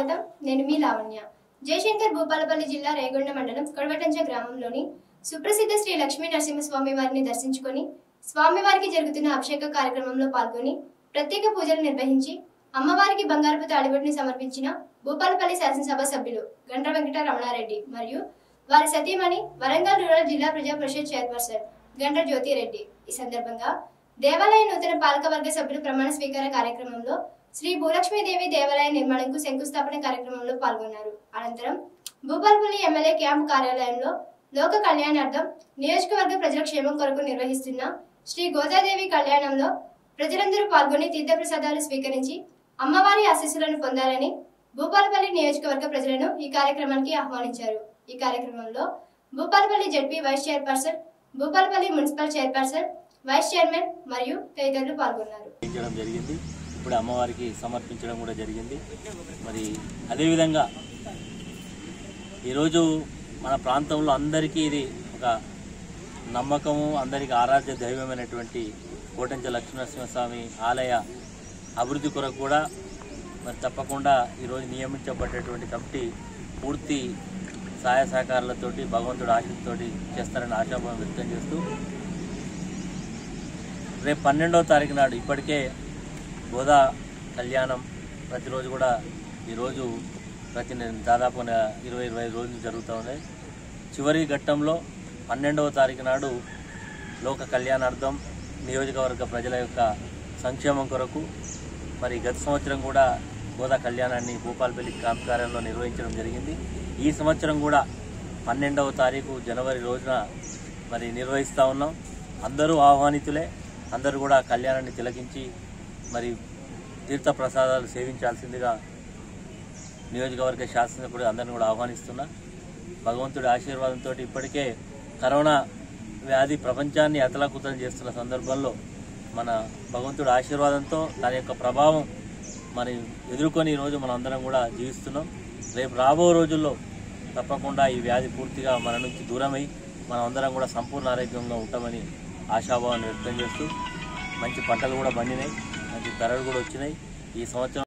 స్వాగతం నేను మీ లావణ్య జయశంకర్ భూపాలపల్లి జిల్లా రేగొండ మండలం కొడవటంచ గ్రామంలోని సుప్రసిద్ధ శ్రీ లక్ష్మీ నరసింహస్వామి వారిని దర్శించుకొని స్వామివారికి జరుగుతున్న అభిషేక కార్యక్రమంలో పాల్గొని ప్రత్యేక పూజలు నిర్వహించి అమ్మవారికి బంగారపు తాళిబొట్టుని సమర్పించిన భూపాలపల్లి శాసనసభ సభ్యులు గండ్ర వెంకట రమణారెడ్డి మరియు వారి సతీమణి వరంగల్ రూరల్ జిల్లా ప్రజా పరిషత్ చైర్పర్సన్ గండ్ర జ్యోతిరెడ్డి ఈ సందర్భంగా దేవాలయ నూతన పాలకవర్గ సభ్యులు ప్రమాణ స్వీకార కార్యక్రమంలో శ్రీ భూలక్ష్మీదేవి దేవాలయ నిర్మాణంకు శంకుస్థాపన కార్యక్రమంలో పాల్గొన్నారు అనంతరం భూపాలపల్లి ఎమ్మెల్యే క్యాంపు కార్యాలయంలో లోక కళ్యాణార్థం నియోజకవర్గ ప్రజల క్షేమం కొరకు నిర్వహిస్తున్న శ్రీ గోదాదేవి కళ్యాణంలో ప్రజలందరూ పాల్గొని తీర్థప్రసాదాలు స్వీకరించి అమ్మవారి ఆశీస్సులను పొందాలని భూపాలపల్లి నియోజకవర్గ ప్రజలను ఈ కార్యక్రమానికి ఆహ్వానించారు ఈ కార్యక్రమంలో Bhupalpally ZP vice chairperson Bhupalpally municipal chairperson vice chairman మరియు తదితరులు పాల్గొన్నారు చేయించడం జరిగింది ఇప్పుడు అమ్మవారికి సమర్పించడం కూడా జరిగింది మరి అదేవిధంగా ఈరోజు మన ప్రాంతంలో అందరికీ ఇది ఒక నమ్మకము అందరికీ ఆరాధ్య దైవమైనటువంటి కోటంచ లక్ష్మీనరసింహస్వామి ఆలయ అభివృద్ధి కొరకు కూడా మరి తప్పకుండా ఈరోజు నియమించబడ్డటువంటి కమిటీ పూర్తి సహాయ సహకారాలతోటి భగవంతుడి ఆశతోటి చేస్తారని ఆశాభావం వ్యక్తం చేస్తూ రేపు పన్నెండవ తారీఖు నాడు ఇప్పటికే గోదా కళ్యాణం ప్రతిరోజు కూడా ఈరోజు ప్రతి నె- దాదాపు నె- ఇరవై ఇరవై ఐదు రోజులు జరుగుతూ ఉన్నాయి చివరి ఘట్టంలో పన్నెండవ తారీఖు నాడు లోక కళ్యాణార్థం నియోజకవర్గ ప్రజల యొక్క సంక్షేమం కొరకు మరి గత సంవత్సరం కూడా గోదా కళ్యాణాన్ని భూపాలపల్లి క్యాంప్ కార్యాలయంలో నిర్వహించడం జరిగింది ఈ సంవత్సరం కూడా పన్నెండవ తారీఖు జనవరి రోజున మరి నిర్వహిస్తూ ఉన్నాం అందరూ ఆహ్వానితులే అందరూ కూడా కళ్యాణాన్ని తిలకించి మరి తీర్థ ప్రసాదాలు సేవించాల్సిందిగా నియోజకవర్గ శాసనసభ్యుడు అందరిని కూడా ఆహ్వానిస్తున్నా భగవంతుడి ఆశీర్వాదంతో ఇప్పటికే కరోనా వ్యాధి ప్రపంచాన్ని అతలాకుతలం చేస్తున్న సందర్భంలో మన భగవంతుడి ఆశీర్వాదంతో దాని యొక్క ప్రభావం మరి ఎదుర్కొని ఈరోజు మనం అందరం కూడా జీవిస్తున్నాం రేపు రాబో రోజుల్లో తప్పకుండా ఈ వ్యాధి పూర్తిగా మన నుంచి దూరమై మనం అందరం కూడా సంపూర్ణ ఆరోగ్యంగా ఉంటామని ఆశాభావాన్ని వ్యక్తం చేస్తూ మంచి పంటలు కూడా పండినాయి మంచి ధరలు కూడా వచ్చినాయి ఈ సంవత్సరం